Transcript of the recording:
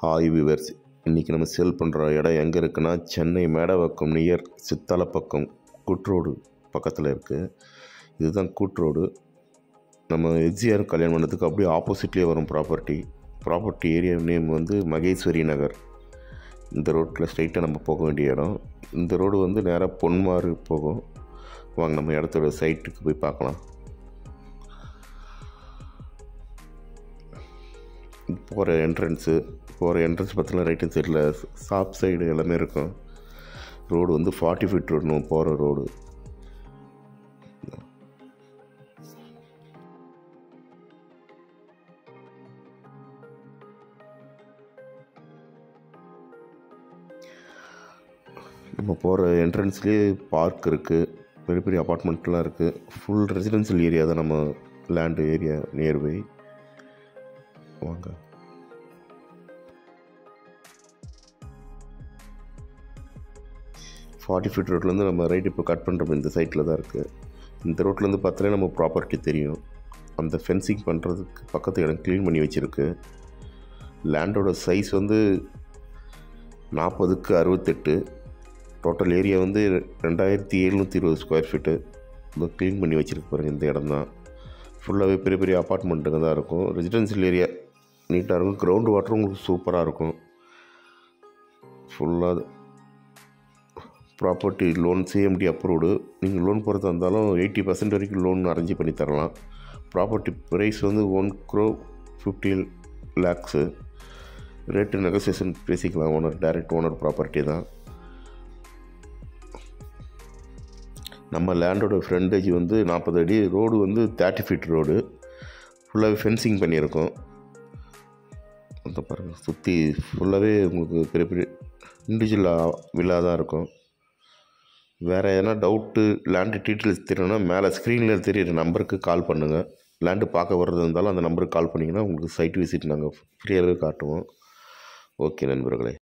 hi viewers இன்றைக்கி நம்ம sale பண்ணுற இடம் எங்கே இருக்குன்னா சென்னை மேடவாக்கம் நியர் சித்தாலப்பக்கம் கூட்ரோடு பக்கத்தில் இருக்குது இதுதான் கூட்ரோடு நம்ம எக்ஸிஆர் கல்யாணம் பண்ணதுக்கு அப்படியே ஆப்போசிட்லேயே வரும் ப்ராப்பர்ட்டி ப்ராப்பர்ட்டி ஏரியா நேம் வந்து மகேஸ்வரி நகர் இந்த ரோட்டில் ஸ்ட்ரைட்டாக நம்ம போக வேண்டிய இடம் இந்த ரோடு வந்து நேராக பொன்மாறு போகும் வாங்க நம்ம இடத்தோட சைட்டுக்கு போய் பார்க்கலாம் போகிற என்ட்ரன்ஸு போகிற என்ட்ரன்ஸ் பார்த்தீங்கன்னா ரைட் ஹேண்ட் சைடில் ஷாப் சைடு எல்லாமே இருக்கும் ரோடு வந்து ஃபார்ட்டி ஃபீட் ரோடு நம்ம போகிற ரோடு நம்ம போகிற என்ட்ரன்ஸ்லேயே பார்க் இருக்குது பெரிய பெரிய அப்பார்ட்மெண்ட்லாம் இருக்குது ஃபுல் ரெசிடென்ஷியல் ஏரியா தான் நம்ம லேண்டு ஏரியா நியர்பை வாங்க ஃபார்ட்டி ஃபீட் ரோட்லேருந்து நம்ம ரைட் இப்போ கட் பண்ணுறோம் இந்த சைட்டில் தான் இருக்குது இந்த ரோட்லேருந்து பார்த்தாலே நம்ம ப்ராப்பர்ட்டி தெரியும் அந்த ஃபென்சிங் பண்ணுறதுக்கு பக்கத்து இடம் க்ளீன் பண்ணி வச்சுருக்கு லேண்டோட சைஸ் வந்து நாற்பதுக்கு அறுபத்தெட்டு டோட்டல் ஏரியா வந்து ரெண்டாயிரத்தி எழுநூற்றி இருபது ஸ்கொயர் ஃபீட்டு இப்போ க்ளீன் பண்ணி வச்சுருக்கு பாருங்கள் இந்த இடம் தான் ஃபுல்லாகவே பெரிய பெரிய அப்பார்ட்மெண்ட்டுங்க தான் இருக்கும் ரெசிடென்ஷியல் ஏரியா நீட்டாக இருக்கும் கிரவுண்ட் வாட்டரும் உங்களுக்கு சூப்பராக இருக்கும் ஃபுல்லாக ப்ராப்பர்ட்டி லோன் சிஎம்டி அப்ரூவ்டு நீங்கள் லோன் போகிறதா இருந்தாலும் எயிட்டி பர்சன்ட் வரைக்கும் லோன் அரேஞ்ச் பண்ணி தரலாம் ப்ராப்பர்ட்டி ப்ரைஸ் வந்து one crore fifty lakhs rate negotiation பேசிக்கலாம் ஓனர் டைரக்ட் ஓனர் ப்ராப்பர்ட்டி தான் நம்ம லேண்டோட ஃப்ரண்டேஜ் வந்து நாற்பது அடி ரோடு வந்து தேர்ட்டி ஃபீட் ரோடு ஃபுல்லாகவே ஃபென்சிங் பண்ணியிருக்கோம் அந்த பாருங்கள் சுற்றி ஃபுல்லாகவே உங்களுக்கு பெரிய பெரிய இண்டிவிஜுவல் வில்லா தான் இருக்கும் வேறு எதனா டவுட்டு லேண்டு டீட்டெயில்ஸ் தெரியணும்னா மேலே ஸ்க்ரீனில் தெரியிற நம்பருக்கு கால் பண்ணுங்கள் லேண்டு பார்க்க வர்றது இருந்தாலும் அந்த நம்பருக்கு கால் பண்ணிங்கன்னா உங்களுக்கு சைட் விசிட் நாங்கள் ஃப்ரீயாகவே காட்டுவோம் ஓகே நண்பர்களே